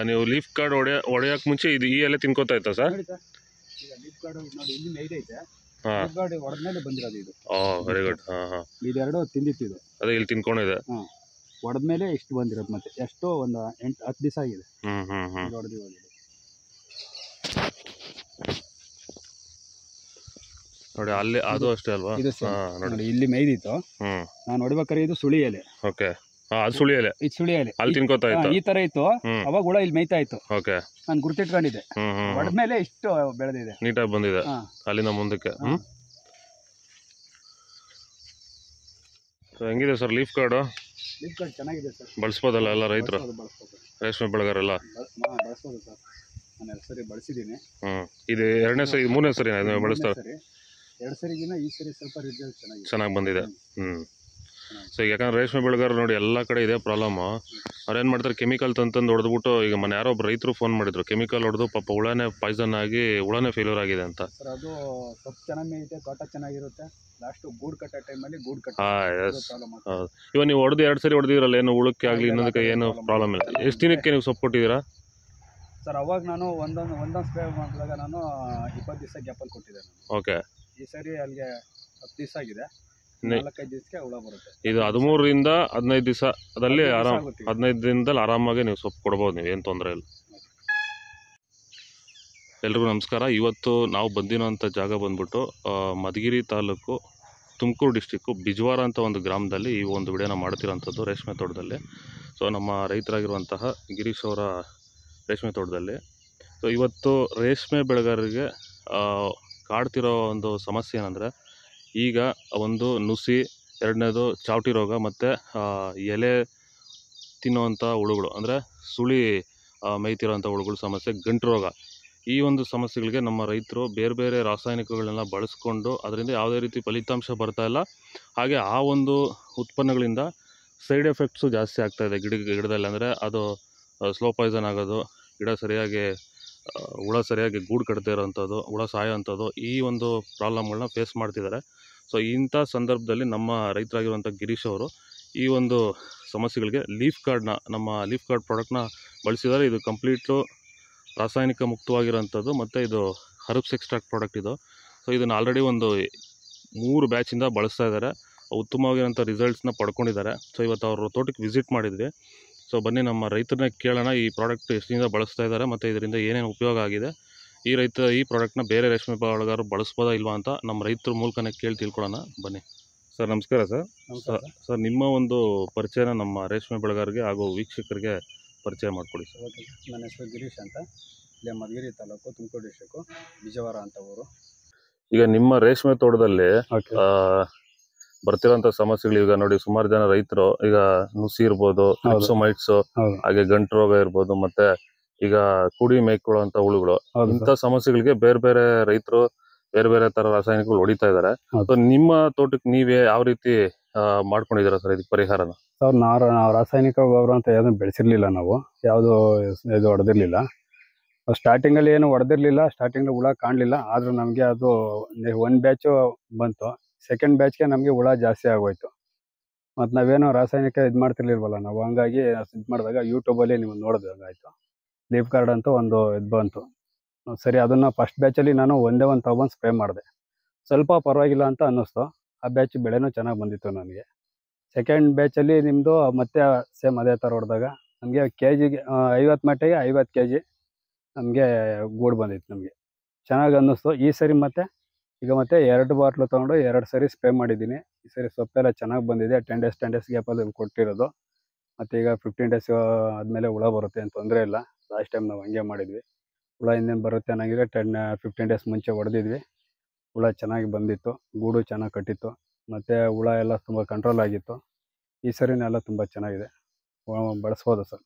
ನೀವು leaf card ಹೊಡೆ ಹೊಡೆಯೋಕೆ ಮುಂಚೆ ಇದು ಈ ಎಲೆ ತಿನ್ಕೋತಾ ಇತ್ತಾ ಸರ್ ನೋಡಿ ಸರ್ ಈಗ ಲೀಫ್ ಗಾರ್ಡ್ ನೋಡಿ ಇಲ್ಲಿ ನೈಟ್ ಐತೆ ಹಾಂ ಲೀಫ್ ಗಾರ್ಡ್ ಹೊಡೆದ್ಮೇಲೆ ಬಂದಿರೋದು ಇದು ಓ ವೆರಿ ಗುಡ್ ಹಾಂ ಹಾಂ ಇದೆರಡು ತಿಂದಿತ್ತು ಇದು ಅದೇ ಇಲ್ಲಿ ತಿನ್ಕೊಂಡಿದೆ ಹೊಡೆದ್ಮೇಲೆ ಇಷ್ಟು ಬಂದಿರೋದು ಮತ್ತೆ ಎಷ್ಟೋ ಒಂದು ಎಂಟು ಹತ್ತು ದಿವಸ ಆಗಿದೆ ಹ್ಞೂ ಹ್ಞೂ ಹ್ಞೂ ಇದು ಹೊಡೆದು ಹೋಗಿದೆ ನೋಡಿ ಅಲ್ಲಿ ಅದು ಅಷ್ಟೇ ಅಲ್ವಾ ಇದು same. ಹಾಂ ನೋಡಿ ನೋಡಿ ಇಲ್ಲಿ ಮೇಯ್ದಿತ್ತು ಹ್ಞೂ ನಾನು ಹೊಡಿಬೇಕಾದ್ರೆ ಇದು ಸುಳಿ ಎಲೆ ಓಕೆ ಹಾಂ ಅದು ಸುಳಿ ಎಲೆ ಇದು ಸುಳಿ ಎಲೆ ಅಲ್ಲಿ ತಿನ್ಕೋತಾ ಹಾ, ಇತ್ತು ಈ ತರ ಇತ್ತು ಹ್ಞೂ ಅವಾಗ ಹುಳ ಇಲ್ಲಿ ಮೇಯ್ತಾ ಇತ್ತು ಓಕೆ ನಾನು ಗುರ್ತಿಟ್ಕೊಂಡಿದ್ದೆ ಹ್ಞೂ ಹ್ಞೂ ಹೊಡೆದ್ಮೇಲೆ ಇಷ್ಟು ಬೆಳೆದಿದೆ ನೀಟಾಗಿ ಬಂದಿದೆ ಹಾ. ಅಲ್ಲಿಂದ ಮುಂದಕ್ಕೆ ಹಾ. ಹ್ಞೂ ಸೊ ಹೆಂಗಿದೆ sir leaf card leaf guard ಚೆನ್ನಾಗಿದೆ ಸರ್ ಬಳಸ್ಬೋದಲ್ಲ ಎಲ್ಲ ರೈತರು ಬಳಸ್ಬೋದು ಬಳಸ್ಬೋದು ರೇಷ್ಮೆ ಬೆಳೆಗಾರೆಲ್ಲ ಬಳ- ಹಾ, ಬಳಸ್ಬೋದು ಸರ್ ನಾನು ಎರಡು ಸರಿ ಬಳಸಿದ್ದೀನಿ ಹ್ಞೂ ಇದು ಎರಡನೇ ಸರಿ ಇದು ಮೂರನೇ ಸರಿ ಇದನ್ನ ಬಳಸ್ತಾರೆ ಸರಿ ಎರಡು ಸರಿಗಿನ ಈ ಸರಿ ಸ್ವಲ್ಪ ರಿಸಲ್ಟ್ ಚೆನ್ನಾಗಿದೆ ಚೆನ್ನಾಗಿ ಬಂದಿದೆ ಹ್ಮ್. ಹ್ಞೂ ಸೊ ಈಗ ಯಾಕಂದ್ರೆ ರೇಷ್ಮೆ ಬೆಳೆಗಾರರು ನೋಡಿ ಎಲ್ಲ ಕಡೆ ಇದೆ ಪ್ರಾಬ್ಲಮ್ಮು ಅವ್ರು ಏನು ಮಾಡ್ತಾರೆ ಕೆಮಿಕಲ್ ತಂತಂದು ಹೊಡೆದ್ಬಿಟ್ಟು ಈಗ ಮನೆ ಯಾರೋ ಒಬ್ಬ ರೈತರು ಫೋನ್ ಮಾಡಿದ್ರು ಕೆಮಿಕಲ್ ಹೊಡೆದು ಪಾಪ ಹುಳನೇ ಪಾಯ್ಸನ್ ಆಗಿ ಹುಳನೇ ಫೇಲ್ಯೂರ್ ಆಗಿದೆ ಅಂತ ಸರ್ ಅದು ಸೊಪ್ಪು ಚೆನ್ನಾಗಿ ಮೇಯುತ್ತೆ ತೋಟ ಚೆನ್ನಾಗಿರುತ್ತೆ ಲಾಸ್ಟು ಗೂಡು ಕಟ್ಟೋ ಟೈಮಲ್ಲಿ ಗೂಡು ಕಟ್ಟ ಹಾಂ ಎಸ್ ಪ್ರಾಬ್ಲಮ್ ಹೌದು ಇವಾಗ ನೀವು ಹೊಡೆದು ಎರಡು ಸರಿ ಹೊಡೆದಿರಲ್ಲ ಏನು ಉಳುಕ್ಕೆ ಆಗಲಿ ಇನ್ನೊಂದಕ್ಕೆ ಏನು ಪ್ರಾಬ್ಲಮ್ ಇಲ್ಲ ಎಷ್ಟು ದಿನಕ್ಕೆ ನೀವು ಸೊಪ್ಪು ಕೊಟ್ಟಿದ್ದೀರಾ ಸರ್ ಅವಾಗ ನಾನು ಒಂದೊಂದು ಒಂದೊಂದು ಸ್ಪ್ರೇ ಮಾಡಿದಾಗ ನಾನು ಇಪ್ಪತ್ತು ದಿವಸ ಗ್ಯಾಪಲ್ಲಿ ಕೊಟ್ಟಿದ್ದೆ ನಾನು ಓಕೆ ಈ ಸರಿ ಅಲ್ಲಿಗೆ ಹತ್ತು ದಿವಸ ಆಗಿದೆ ನೆ- ನಾಲ್ಕೈದು ದಿವಸಕ್ಕೆ ಹುಳ ಬರುತ್ತೆ ಇದು ಹದಿಮೂರರಿಂದ ಹದಿನೈದು ದಿವಸದಲ್ಲಿ ಹದಿನೈದು ದಿವ್ಸ ಆರಾಮ್ ಆಗುತ್ತೆ ಈಗ. ಹದಿನೈದು ದಿನದಲ್ಲಿ ಆರಾಮಾಗಿ ನೀವು ಸೊಪ್ಪು ಕೊಡ್ಬೋದು ನೀವು ಏನು ತೊಂದರೆ ಇಲ್ಲ ಎಲ್ರಿಗೂ ನಮಸ್ಕಾರ ಇವತ್ತು ನಾವು ಬಂದಿರೋಂಥ ಜಾಗ ಬಂದ್ಬಿಟ್ಟು ಆ, ಮಧುಗಿರಿ ತಾಲೂಕು ತುಮಕೂರು ಡಿಸ್ಟಿಕ್ಕು ಬಿಜ್ವಾರ ಅಂತ ಒಂದು ಗ್ರಾಮದಲ್ಲಿ ಈ ಒಂದು ವಿಡಿಯೋನ ಮಾಡ್ತಿರೋಂಥದ್ದು ರೇಷ್ಮೆ ತೋಟದಲ್ಲಿ ಸೊ ನಮ್ಮ ರೈತರಾಗಿರುವಂತಹ ಗಿರೀಶ್ ಅವರ ರೇಷ್ಮೆ ತೋಟದಲ್ಲಿ ಸೊ ಇವತ್ತು ರೇಷ್ಮೆ ಬೆಳೆಗಾರರಿಗೆ ಆ, ಕಾಡ್ತಿರೋ ಒಂದು ಸಮಸ್ಯೆ ಏನಂದರೆ ಈಗ ಒಂದು ನುಸಿ ಎರಡನೇದು ಚಾವಟಿ ರೋಗ ಮತ್ತು ಎಲೆ ತಿನ್ನುವಂಥ ಹುಳುಗಳು ಅಂದರೆ ಸುಳಿ ಆ, ಮೇಯ್ತಿರೋಂಥ ಹುಳುಗಳ ಸಮಸ್ಯೆ ಗಂಟು ರೋಗ ಈ ಒಂದು ಸಮಸ್ಯೆಗಳಿಗೆ ನಮ್ಮ ರೈತರು ಬೇರೆ ಬೇರೆ ರಾಸಾಯನಿಕಗಳನ್ನೆಲ್ಲ ಬಳಸ್ಕೊಂಡು ಅದರಿಂದ ಯಾವುದೇ ರೀತಿ ಫಲಿತಾಂಶ ಬರ್ತಾ ಇಲ್ಲ ಹಾಗೆ ಆ ಒಂದು ಉತ್ಪನ್ನಗಳಿಂದ ಸೈಡ್ ಎಫೆಕ್ಟ್ಸು ಜಾಸ್ತಿ ಆಗ್ತಾ ಇದೆ ಗಿಡ ಗಿಡದಲ್ಲಿ ಅಂದರೆ ಅದು ಸ್ಲೋ ಪಾಯ್ಸನ್ ಆಗೋದು ಗಿಡ ಸರಿಯಾಗಿ ಆ, ಹುಳ ಸರಿಯಾಗಿ ಗೂಡು ಕಟ್ಟದೇ ಇರೋವಂಥದ್ದು ಹುಳ ಸಾಯೋ ಅಂಥದ್ದು ಈ ಒಂದು ಪ್ರಾಬ್ಲಮ್ಗಳನ್ನ ಫೇಸ್ ಮಾಡ್ತಿದ್ದಾರೆ ಸೊ ಇಂಥ ಸಂದರ್ಭದಲ್ಲಿ ನಮ್ಮ ರೈತರಾಗಿರುವಂಥ ಗಿರೀಶ್ ಅವರು ಈ ಒಂದು ಸಮಸ್ಯೆಗಳಿಗೆ ಲೀಫ್ ಕಾರ್ಡ್ನ ನಮ್ಮ ಲೀಫ್ ಕಾರ್ಡ್ ಪ್ರಾಡಕ್ಟ್ನ ಬಳಸಿದ್ದಾರೆ ಇದು ಕಂಪ್ಲೀಟು ರಾಸಾಯನಿಕ ಮುಕ್ತವಾಗಿರೋಂಥದ್ದು ಮತ್ತು ಇದು ಹರ್ಬ್ಸ್ ಎಕ್ಸ್ಟ್ರಾಕ್ಟ್ ಪ್ರಾಡಕ್ಟ್ ಇದು ಸೊ ಇದನ್ನು ಆಲ್ರೆಡಿ ಒಂದು ಮೂರು ಬ್ಯಾಚಿಂದ ಬಳಸ್ತಾ ಇದ್ದಾರೆ ಉತ್ತಮವಾಗಿರೋಂಥ ರಿಸಲ್ಟ್ಸ್ನ ಪಡ್ಕೊಂಡಿದ್ದಾರೆ ಸೊ ಇವತ್ತು ಅವರು ತೋಟಕ್ಕೆ ವಿಸಿಟ್ ಮಾಡಿದ್ವಿ ಸೊ ಬನ್ನಿ ನಮ್ಮ ರೈತರನ್ನ ಕೇಳೋಣ ಈ ಪ್ರಾಡಕ್ಟ್ ಎಷ್ಟಿಂದ ಬಳಸ್ತಾ ಇದ್ದಾರೆ ಮತ್ತು ಇದರಿಂದ ಏನೇನು ಉಪಯೋಗ ಆಗಿದೆ ಈ ರೈತ ಈ ಪ್ರಾಡಕ್ಟ್ನ ಬೇರೆ ರೇಷ್ಮೆ ಬೆಳೆಗಾರರು ಬಳಸ್ಬೋದಾ ಇಲ್ವಾ ಅಂತ ನಮ್ಮ ರೈತರ ಮೂಲಕನೇ ಕೇಳಿ ತಿಳ್ಕೊಳ್ಳೋಣ ಬನ್ನಿ ಸರ್ ನಮಸ್ಕಾರ ಸರ್ ನಮಸ್ಕಾರ ಸರ್ ಸರ್ ನಿಮ್ಮ ಒಂದು ಪರಿಚಯನ ನಮ್ಮ ರೇಷ್ಮೆ ಬೆಳೆಗಾರರಿಗೆ ಹಾಗೂ ವೀಕ್ಷಕರಿಗೆ ಪರಿಚಯ ಮಾಡಿಕೊಡಿ ಸರ್ ಓಕೆ ನನ್ನ ಹೆಸರು ಗಿರೀಶ್ ಅಂತ ಇಲ್ಲೇ ಮಧುಗಿರಿ ತಾಲೂಕು ತುಮಕೂರು ಡಿಸ್ಟಿಕ್ಕು ಬಿಜವಾರ ಅಂತ ಊರು ಈಗ ನಿಮ್ಮ ರೇಷ್ಮೆ ತೋಟದಲ್ಲಿ ಓಕೆ ಆ, ಬರ್ತಿರೋಂಥ ಸಮಸ್ಯೆಗಳು ಈಗ ನೋಡಿ ಸುಮಾರು ಜನ ರೈತರು ಈಗ ನುಸಿ ಇರ್ಬೋದು ಮೈಟ್ಸ್ ಹೌದು ಹಾಗೆ ಗಂಟು ರೋಗ ಇರ್ಬೋದು ಮತ್ತೆ ಈಗ ಕುಡಿ ಮೇಯ್ಕೊಳ್ಳುವಂತ ಹುಳುಗಳು ಹೌದು ಇಂಥ ಸಮಸ್ಯೆಗಳಿಗೆ ಬೇರೆ ಬೇರೆ ರೈತರು ಬೇರೆ ಬೇರೆ ತರ ರಾಸಾಯನಿಕಗಳು ಹೊಡಿತಾ ಇದ್ದಾರೆ ಹೌದು. ಸೊ ನಿಮ್ಮ ತೋಟಕ್ಕೆ ನೀವೇ ಯಾವ ರೀತಿ ಆ, ಮಾಡ್ಕೊಂಡಿದ್ದೀರಾ ಸರ್ ಇದಕ್ಕೆ ಪರಿಹಾರನ ಸರ್ ನಾವು ನಾವು ರಾಸಾಯನಿಕ ಗೊಬ್ಬರ ಅಂತ ಯಾವುದೂ ಬೆಳೆಸಿರ್ಲಿಲ್ಲ ನಾವು ಯಾವುದು ಇದು ಹೊಡೆದಿರಲಿಲ್ಲ ಸ್ಟಾರ್ಟಿಂಗಲ್ಲಿ ಏನು ಹೊಡೆದಿರಲಿಲ್ಲ ಸ್ಟಾರ್ಟಿಂಗಲ್ಲಿ ಹುಳ ಕಾಣಲಿಲ್ಲ ಆದರೂ ನಮಗೆ ಅದು ಒಂದು ಬ್ಯಾಚು ಬಂತು ಸೆಕೆಂಡ್ ಬ್ಯಾಚ್ಗೆ ನಮಗೆ ಹುಳ ಜಾಸ್ತಿ ಆಗೋಯ್ತು ಮತ್ತು ನಾವೇನು ರಾಸಾಯನಿಕ ಇದು ಮಾಡ್ತಿರ್ಲಿಲ್ವಲ್ಲ ನಾವು ಹಂಗಾಗಿ ಇದು ಮಾಡಿದಾಗ ಯೂಟ್ಯೂಬಲ್ಲಿ ನೀವು ನೋಡಿದಾಗಾಯ್ತು ಲೀಫ್ ಕಾರ್ಡ್ ಅಂತ ಒಂದು ಇದು ಬಂತು ಸರಿ ಅದನ್ನು ಫಸ್ಟ್ ಬ್ಯಾಚಲ್ಲಿ ನಾನು ಒಂದೇ ಒಂದು ತೊಗೊಂಡು ಸ್ಪ್ರೇ ಮಾಡಿದೆ ಸ್ವಲ್ಪ ಪರವಾಗಿಲ್ಲ ಅಂತ ಅನ್ನಿಸ್ತು ಆ ಬ್ಯಾಚ್ ಬೆಳೆನೂ ಚೆನ್ನಾಗಿ ಬಂದಿತ್ತು ನನಗೆ ಸೆಕೆಂಡ್ ಬ್ಯಾಚಲ್ಲಿ ನಿಮ್ಮದು ಮತ್ತೆ ಸೇಮ್ ಅದೇ ಥರ ಹೊಡೆದಾಗ ನಮಗೆ ಕೆ ಜಿಗೆ ಐವತ್ತು ಮಟ್ಟಿಗೆ ಐವತ್ತು ಕೆ ಜಿ ನಮಗೆ ಗೂಡು ಬಂದಿತ್ತು ನಮಗೆ ಚೆನ್ನಾಗಿ ಅನ್ನಿಸ್ತು ಈ ಸರಿ ಮತ್ತೆ ಈಗ ಮತ್ತೆ ಎರಡು ಬಾಟ್ಲು ತೊಗೊಂಡು ಎರಡು ಸರಿ ಸ್ಪ್ರೇ ಮಾಡಿದ್ದೀನಿ ಈ ಸರಿ ಸೊಪ್ಪೆಲ್ಲ ಚೆನ್ನಾಗಿ ಬಂದಿದೆ ಟೆನ್ ಡೇಸ್ ಟೆನ್ ಡೇಸ್ ಗ್ಯಾಪಲ್ಲಿ ಕೊಟ್ಟಿರೋದು ಮತ್ತು ಈಗ ಫಿಫ್ಟೀನ್ ಡೇಸ್ ಆದಮೇಲೆ ಹುಳ ಬರುತ್ತೆ ಏನು ತೊಂದರೆ ಇಲ್ಲ ಲಾಸ್ಟ್ ಟೈಮ್ ನಾವು ಹಂಗೆ ಮಾಡಿದ್ವಿ ಹುಳ ಇನ್ನೇನು ಬರುತ್ತೆ ಅನ್ನಂಗಿದ್ರೆ ಟೆನ್ ಫಿಫ್ಟೀನ್ ಡೇಸ್ ಮುಂಚೆ ಹೊಡೆದಿದ್ವಿ ಹುಳ ಚೆನ್ನಾಗಿ ಬಂದಿತ್ತು ಗೂಡು ಚೆನ್ನಾಗಿ ಕಟ್ಟಿತ್ತು ಮತ್ತು ಹುಳ ಎಲ್ಲ ತುಂಬ ಕಂಟ್ರೋಲ್ ಆಗಿತ್ತು ಈ ಸರಿನೆಲ್ಲ ತುಂಬ ಚೆನ್ನಾಗಿದೆ ವ- ಬಳಸ್ಬೋದು ಸರ್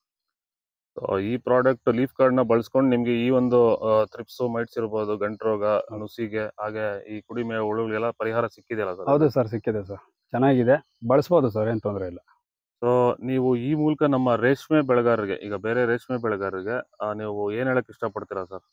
So, ಈ ಪ್ರಾಡಕ್ಟ್ ಲೀಫ್ ಕಾರ್ಡ್ ನ ಬಳಸ್ಕೊಂಡು ನಿಮ್ಗೆ ಈ ಒಂದು ತ್ರಿಪ್ಸ್ ಮೈಟ್ಸ್ ಇರ್ಬೋದು ಗಂಟು ರೋಗ ನುಸಿಗೆ ಹಾಗೆ ಈ ಕುಡಿ ಮೇ ಹುಳುಗಳಿಗೆಲ್ಲ ಪರಿಹಾರ ಸಿಕ್ಕಿದೆಯಲ್ಲ ಸರ್ ಹೌದು ಸರ್ ಸಿಕ್ಕಿದೆ ಸರ್ ಚೆನ್ನಾಗಿದೆ ಬಳಸ್ಬೋದು ಸರ್ ಏನು ತೊಂದರೆ ಇಲ್ಲ ಸೊ ನೀವು ಈ ಮೂಲಕ ನಮ್ಮ ರೇಷ್ಮೆ ಬೆಳೆಗಾರರಿಗೆ ಈಗ ಬೇರೆ ರೇಷ್ಮೆ ಬೆಳೆಗಾರರಿಗೆ ಆ, ನೀವು ಏನ್ ಹೇಳಕ್ ಇಷ್ಟಪಡ್ತೀರಾ ಸರ್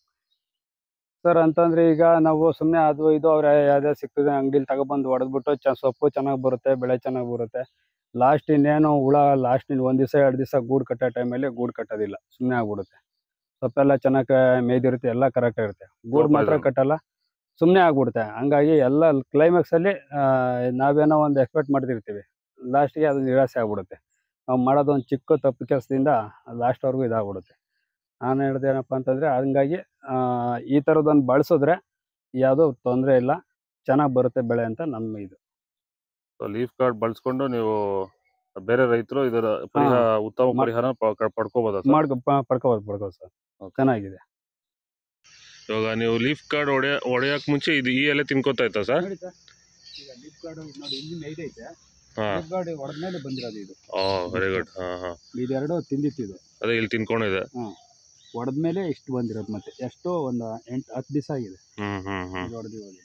ಸರ್ ಅಂತಂದ್ರೆ ಈಗ ನಾವು ಸುಮ್ಮನೆ ಅದು ಇದು ಅವ್ರು ಯಾವುದೇ ಸಿಗ್ತದೆ ಅಂಗಡಿಲಿ ತಗೊಬಂದು ಹೊಡೆದ್ಬಿಟ್ಟು ಚ ಸೊಪ್ಪು ಚೆನ್ನಾಗಿ ಬರುತ್ತೆ ಬೆಳೆ ಚೆನ್ನಾಗಿ ಬರುತ್ತೆ ಲಾಸ್ಟ್ ಇನ್ನೇನು ಹುಳ ಲಾಸ್ಟ್ ಇನ್ನು ಒಂದು ದಿವಸ ಎರಡು ದಿವಸ ಗೂಡು ಕಟ್ಟೋ ಟೈಮಲ್ಲಿ ಗೂಡು ಕಟ್ಟೋದಿಲ್ಲ ಸುಮ್ಮನೆ ಆಗ್ಬಿಡುತ್ತೆ ಸೊಪ್ಪೆಲ್ಲ ಚೆನ್ನಾಗಿ ಮೇಯ್ದಿರುತ್ತೆ ಎಲ್ಲ ಕರೆಕ್ಟ್ ಇರುತ್ತೆ ಗೂಡು Proper ಮಾತ್ರ ಇದೆ. ಕಟ್ಟಲ್ಲ ಸುಮ್ಮನೆ ಆಗ್ಬಿಡುತ್ತೆ ಹಂಗಾಗಿ ಎಲ್ಲ ಕ್ಲೈಮ್ಯಾಕ್ಸ್ ಅಲ್ಲಿ ಆ, ನಾವೇನೋ ಒಂದು ಎಕ್ಸ್ಪೆಕ್ಟ್ ಮಾಡ್ತಿರ್ತೀವಿ ಲಾಸ್ಟ್ಗೆ ಅದು ನಿರಾಸೆ ಆಗ್ಬಿಡುತ್ತೆ ನಾವು ಮಾಡೋದು ಒಂದು ಚಿಕ್ಕ ತಪ್ಪು ಕೆಲಸದಿಂದ ಲಾಸ್ಟ್ವರೆಗೂ ಇದಾಗ್ಬಿಡುತ್ತೆ ನಾನು ಹೇಳ್ದೇನಪ್ಪ ಅಂತಂದ್ರೆ ಹಂಗಾಗಿ ಆ, ಈ ಥರದೊಂದು ಬಳಸಿದ್ರೆ ಯಾವುದೋ ತೊಂದರೆ ಇಲ್ಲ ಚೆನ್ನಾಗಿ ಬರುತ್ತೆ ಬೆಳೆ ಅಂತ ನಮ್ಮ ಇದು ಸೊ ಲೀಫ್ ಕಾರ್ಡ್ ಬಳಸ್ಕೊಂಡು ನೀವು ಬೇರೆ ರೈತರು ಇದರ ಪರಿಹಾರ ಉತ್ತಮ ಮಾ- ಪರಿಹಾರ ಪಡ್ಕೋಬೋದಾ ಸರ್ ಮಾಡ್ಕೊ ಪ- ಪಡ್ಕೋಬೋದು ಪಡ್ಕೋಬೋದು ಸರ್ Okay. ಚೆನ್ನಾಗಿದೆ ಇವಾಗ ನೀವು ಲೀಫ್ ಕಾರ್ಡ್ ಹೊಡೆಯ ಹೊಡೆಯಕ್ ಮುಂಚೆ ಇದು ಈ ಎಲೆ ತಿನ್ಕೋತಾ ಇತ್ತಾ ಸರ್ ನೋಡಿ ಸರ್ ಈಗ ಲಿಪ್ ಗಾರ್ಡ್ ನೋಡಿ ಇಲ್ಲಿ ಮೇಯ್ದೈತೆ ಹಾ ಲಿಪ್ ಗಾರ್ಡ್ ಹೊಡೆದ್ಮೇಲೆ ಬಂದಿರೋದು ಇದು ಓ ವೆರಿ ಗುಡ್ ಹಾ ಹಾ ಇದೆರಡು ತಿಂದಿತ್ತು ಇದು ಅದೇ ಇಲ್ಲಿ ತಿನ್ಕೊಂಡಿದೆ ಹೊಡೆದ್ಮೇಲೆ ಇಷ್ಟು ಬಂದಿರೋದು ಮತ್ತೆ ಎಷ್ಟೋ ಒಂದು ಎಂಟು ಹತ್ತು ದಿವಸ ಆಗಿದೆ ಹ್ಮ್ ಹ್ಮ್ ಹ್ಮ್ ಇದು ಹೊಡೆದು ಹೋಗಿದೆ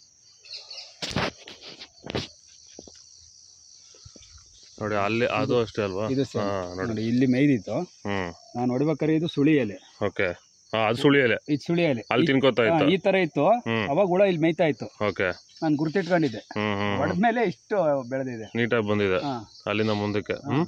ನೋಡಿ ಅಲ್ಲಿ ಅದು ಅಷ್ಟೇ ಅಲ್ವಾ ಇದು ಹಾ same. ನೋಡಿ ನೋಡಿ ಇಲ್ಲಿ ಮೇಯ್ದಿತ್ತು ಹ್ಮ್ ನಾನು ಹೊಡಿಬೇಕಾದ್ರೆ ಇದು ಸುಳಿ ಎಲೆ ಓಕೆ ಹಾ ಅದು ಸುಳಿ ಎಲೆ ಇದು ಸುಳಿ ಎಲೆ ಅಲ್ಲಿ ಈ- ತಿನ್ಕೋತಾ ಹಾ, ಇತ್ತು ಈ ತರ ಇತ್ತು ಹ್ಮ್ ಅವಾಗ ಹುಳ ಇಲ್ಲಿ ಮೇಯ್ತಾ ಇತ್ತು ಓಕೆ ನಾನು ಗುರ್ತಿಟ್ಕೊಂಡಿದ್ದೆ ಹ್ಮ್ ಹ್ಮ್ ಹ್ಮ್. ಹೊಡೆದ್ಮೇಲೆ ಇಷ್ಟು ಬೆಳೆದಿದೆ ನೀಟಾಗಿ ಬಂದಿದೆ ಹಾ ಅಲ್ಲಿಂದ ಮುಂದಕ್ಕೆ ಹ್ಮ್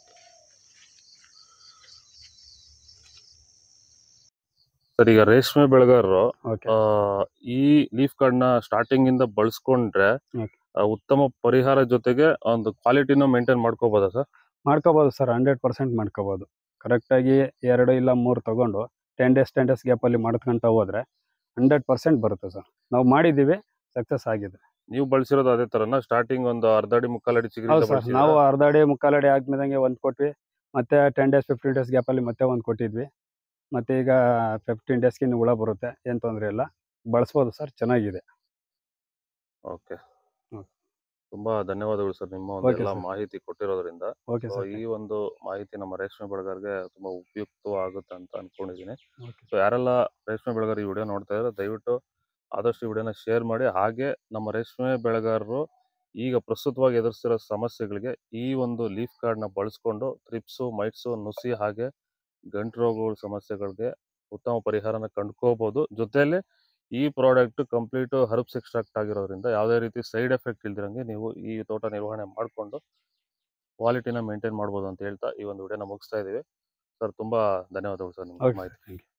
ಸರ್ ಈಗ ರೇಷ್ಮೆ ಬೆಳೆಗಾರರು ಓಕೆ ಆ, ಈ ಲೀಫ್ ಕಾರ್ಡ್ ನ ಸ್ಟಾರ್ಟಿಂಗ್ ಇಂದ ಬಳಸ್ಕೊಂಡ್ರೆ Okay. ಆ, ಉತ್ತಮ ಪರಿಹಾರ ಜೊತೆಗೆ ಒಂದು ಕ್ವಾಲಿಟಿನ ಮೇಂಟೈನ್ ಮಾಡ್ಕೋಬೋದಾ ಸರ್ ಮಾಡ್ಕೋಬೋದು ಸರ್ ಹಂಡ್ರೆಡ್ ಪರ್ಸೆಂಟ್ ಮಾಡ್ಕೋಬೋದು ಕರೆಕ್ಟಾಗಿ ಎರಡು ಇಲ್ಲ ಮೂರು ತಗೊಂಡು ಟೆನ್ ಡೇಸ್ ಟೆನ್ ಡೇಸ್ ಗ್ಯಾಪಲ್ಲಿ ಮಾಡ್ಕೊಂತ ಹೋದ್ರೆ ಹಂಡ್ರೆಡ್ ಪರ್ಸೆಂಟ್ ಬರುತ್ತೆ ಸರ್ ನಾವು ಮಾಡಿದ್ದೀವಿ ಸಕ್ಸಸ್ ಆಗಿದೆ ನೀವು ಬಳಸಿರೋದು ಅದೇ ತರನ ಸ್ಟಾರ್ಟಿಂಗ್ ಒಂದು ಅರ್ಧ ಅಡಿ ಮುಕ್ಕಾಲ್ ಅಡಿ ಚಿಗುರಿಂದ ಹೌದು ಸರ್ ಬಳಸಿದ್ರಾ? ನಾವು ಅರ್ಧ ಅಡಿ ಮುಕ್ಕಾಲು ಅಡಿ ಆದ್ಮೇಲೆ ಒಂದು ಕೊಟ್ವಿ ಮತ್ತೆ ಟೆನ್ ಡೇಸ್ ಫಿಫ್ಟೀನ್ ಡೇಸ್ ಗ್ಯಾಪಲ್ಲಿ ಮತ್ತೆ ಒಂದು ಕೊಟ್ಟಿದ್ವಿ ಮತ್ತೆ ಈಗ ಫಿಫ್ಟೀನ್ ಡೇಸ್ಗೆ ಇನ್ನು ಹುಳ ಬರುತ್ತೆ ಏನು ತೊಂದರೆ ಇಲ್ಲ ಬಳಸ್ಬೋದು ಸರ್ ಚೆನ್ನಾಗಿದೆ ಓಕೆ ಹ್ಮ್. ತುಂಬಾ ಧನ್ಯವಾದಗಳು ಸರ್ ನಿಮ್ಮ ಒಂದು Okay, ಎಲ್ಲ sir. ಮಾಹಿತಿ ಕೊಟ್ಟಿರೋದ್ರಿಂದ ಓಕೆ So, ಸರ್ ಈ ಒಂದು ಮಾಹಿತಿ ನಮ್ಮ ರೇಷ್ಮೆ ಬೆಳೆಗಾರರಿಗೆ ತುಂಬಾ ಉಪಯುಕ್ತವಾಗುತ್ತೆ ಅಂತ ಅನ್ಕೊಂಡಿದ್ದೀನಿ ಓಕೆ ಸೊ ಯಾರೆಲ್ಲ ರೇಷ್ಮೆ ಬೆಳೆಗಾರರು ಈ ವಿಡಿಯೋ ನೋಡ್ತಾ ಇದ್ದಾರೆ ದಯವಿಟ್ಟು ಆದಷ್ಟು ಈ ವಿಡಿಯೋನ ಶೇರ್ ಮಾಡಿ ಹಾಗೆ ನಮ್ಮ ರೇಷ್ಮೆ ಬೆಳೆಗಾರರು ಈಗ ಪ್ರಸ್ತುತವಾಗಿ ಎದುರಿಸ್ತಿರೋ ಸಮಸ್ಯೆಗಳಿಗೆ ಈ ಒಂದು ಲೀಫ್ ಕಾರ್ಡ್ನ ಬಳಸ್ಕೊಂಡು ಥ್ರಿಪ್ಸು ಮೈಟ್ಸು ನುಸಿ ಹಾಗೆ ಗಂಟು ರೋಗಗಳ ಸಮಸ್ಯೆಗಳಿಗೆ ಉತ್ತಮ ಪರಿಹಾರನ ಕಂಡ್ಕೋಬಹುದು ಜೊತೆಯಲ್ಲಿ ಈ ಪ್ರಾಡಕ್ಟ್ ಕಂಪ್ಲೀಟ್ ಹರ್ಬ್ಸ್ ಎಕ್ಸ್ಟ್ರಾಕ್ಟ್ ಆಗಿರೋದ್ರಿಂದ ಯಾವುದೇ ರೀತಿ ಸೈಡ್ ಎಫೆಕ್ಟ್ ಇಲ್ದಿರಂಗೆ ನೀವು ಈ ತೋಟ ನಿರ್ವಹಣೆ ಮಾಡಿಕೊಂಡು ಕ್ವಾಲಿಟಿನ ಮೇಂಟೈನ್ ಮಾಡ್ಬೋದು ಅಂತ ಹೇಳ್ತಾ ಈ ಒಂದು ವಿಡಿಯೋನ ಮುಗಿಸ್ತಾ ಇದ್ದೀವಿ ಸರ್ ತುಂಬಾ ಧನ್ಯವಾದಗಳು ಸರ್ ನಿಮ್ಮ ಓಕೆ ಮಾಹಿತಿ ಥ್ಯಾಂಕ್ ಯು